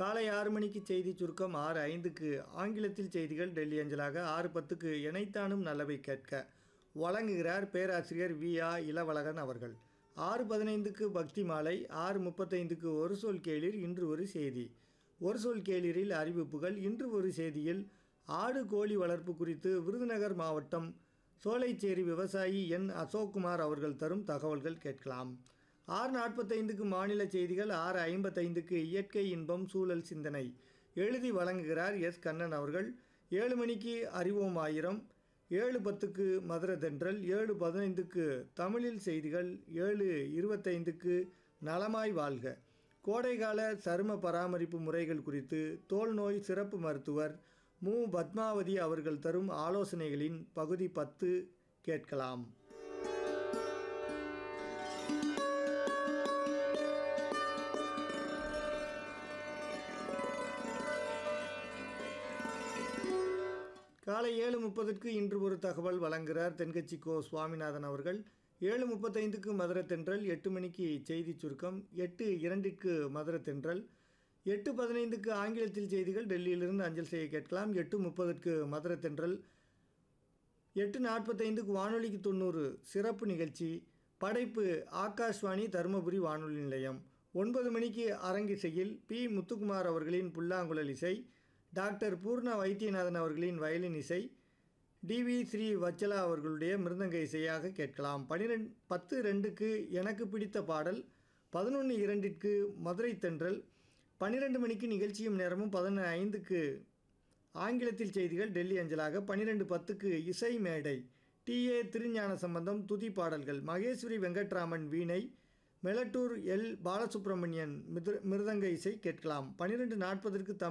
காலை ஆறு மணிக்கு செய்தி சுருக்கம் ஆறு ஐந்துக்கு ஆங்கிலத்தில் செய்திகள் டெல்லி அஞ்சலாக ஆறு பத்துக்கு இணைத்தானும் நல்லவை கேட்க வழங்குகிறார் பேராசிரியர் வி ஆ இளவழகன் அவர்கள் ஆறு பதினைந்துக்கு பக்தி மாலை ஆறு முப்பத்தைந்துக்கு ஒரு சொல் கேளிர் இன்று ஒரு செய்தி ஒரு சொல் கேளிரில் அறிவிப்புகள் இன்று ஒரு செய்தியில் ஆடு கோழி வளர்ப்பு குறித்து விருதுநகர் மாவட்டம் சோலைச்சேரி விவசாயி என் அசோக்குமார் அவர்கள் தரும் தகவல்கள் கேட்கலாம் ஆறு நாற்பத்தைந்துக்கு மாநில செய்திகள் ஆறு ஐம்பத்தைந்துக்கு இயற்கை இன்பம் சூழல் சிந்தனை எழுதி வழங்குகிறார் எஸ் கண்ணன் அவர்கள் ஏழு மணிக்கு அறிவோம் ஆயிரம் ஏழு பத்துக்கு மதுர தென்றல் ஏழு பதினைந்துக்கு தமிழில் செய்திகள் ஏழு இருபத்தைந்துக்கு நலமாய் வாழ்க கோடைகால சரும பராமரிப்பு முறைகள் குறித்து தோல் நோய் சிறப்பு மருத்துவர் மு பத்மாவதி அவர்கள் தரும் ஆலோசனைகளின் பகுதி பத்து கேட்கலாம் காலை ஏழு முப்பதுக்கு இன்று ஒரு தகவல் வழங்குகிறார் தென்கட்சி கோ சுவாமிநாதன் அவர்கள் ஏழு முப்பத்தைந்துக்கு மதுர தென்றல் எட்டு மணிக்கு செய்தி சுருக்கம் எட்டு இரண்டிற்கு மதுர தென்றல் எட்டு பதினைந்துக்கு ஆங்கிலத்தில் செய்திகள் டெல்லியிலிருந்து அஞ்சல் செய்ய கேட்கலாம் எட்டு முப்பதுக்கு மதுர தென்றல் எட்டு நாற்பத்தைந்துக்கு வானொலிக்கு தொண்ணூறு சிறப்பு நிகழ்ச்சி படைப்பு ஆகாஷ்வாணி தருமபுரி வானொலி நிலையம் ஒன்பது மணிக்கு அரங்கிசையில் பி முத்துக்குமார் அவர்களின் புல்லாங்குழல் இசை டாக்டர் பூர்ண வைத்தியநாதன் அவர்களின் வயலின் இசை டிவி ஸ்ரீ வச்சலா அவர்களுடைய மிருதங்க இசையாக கேட்கலாம் பனிரெண்டு பத்து ரெண்டுக்கு எனக்கு பிடித்த பாடல் பதினொன்று இரண்டிற்கு மதுரை தென்றல் பன்னிரெண்டு மணிக்கு நிகழ்ச்சியும் நேரமும் பதினொன்று ஐந்துக்கு ஆங்கிலத்தில் செய்திகள் டெல்லி அஞ்சலாக பன்னிரெண்டு பத்துக்கு இசை மேடை டி ஏ திருஞான சம்பந்தம் துதி பாடல்கள் மகேஸ்வரி வெங்கட்ராமன் வீணை மெலட்டூர் எல் பாலசுப்ரமணியன் மிரு மிருதங்க இசை கேட்கலாம் பன்னிரெண்டு நாற்பதற்கு